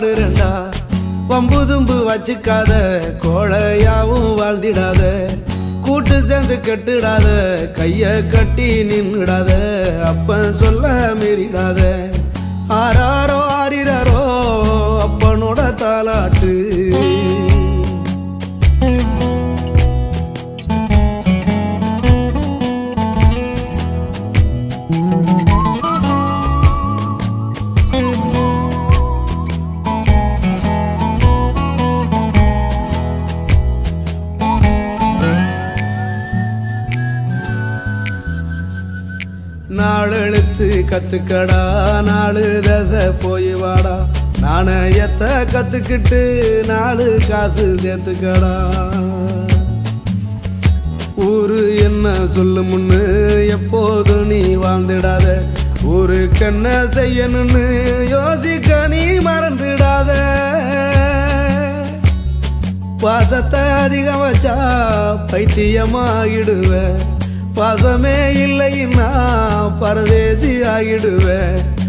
ரெண்டா வம்பு தும்பு வச்சுக்காத கோழையாவும் வாழ்ந்திடாத கூட்டு சேர்ந்து கெட்டுடாத கைய கட்டி நின்னுடாத அப்பன் சொல்ல மீறிடாத ஆறாரோ ஆறிறாரோ அப்பனோட தாலாட்டு நாளெழுத்து கத்துக்கடா நாலு தசை போய் வாடா நாணயத்தை கத்துக்கிட்டு நாலு காசு சேர்த்துக்கடா ஊரு என்ன சொல்லு முன்னு எப்போது நீ வாழ்ந்துடாத ஊருக்கு என்ன செய்யணும்னு யோசிக்க நீ மறந்துடாத பாசத்தை அதிகம் வச்சா பைத்தியமாகிடுவேன் பாசமே இல்லைன்னா பரதேசி ஆகிடுவேன்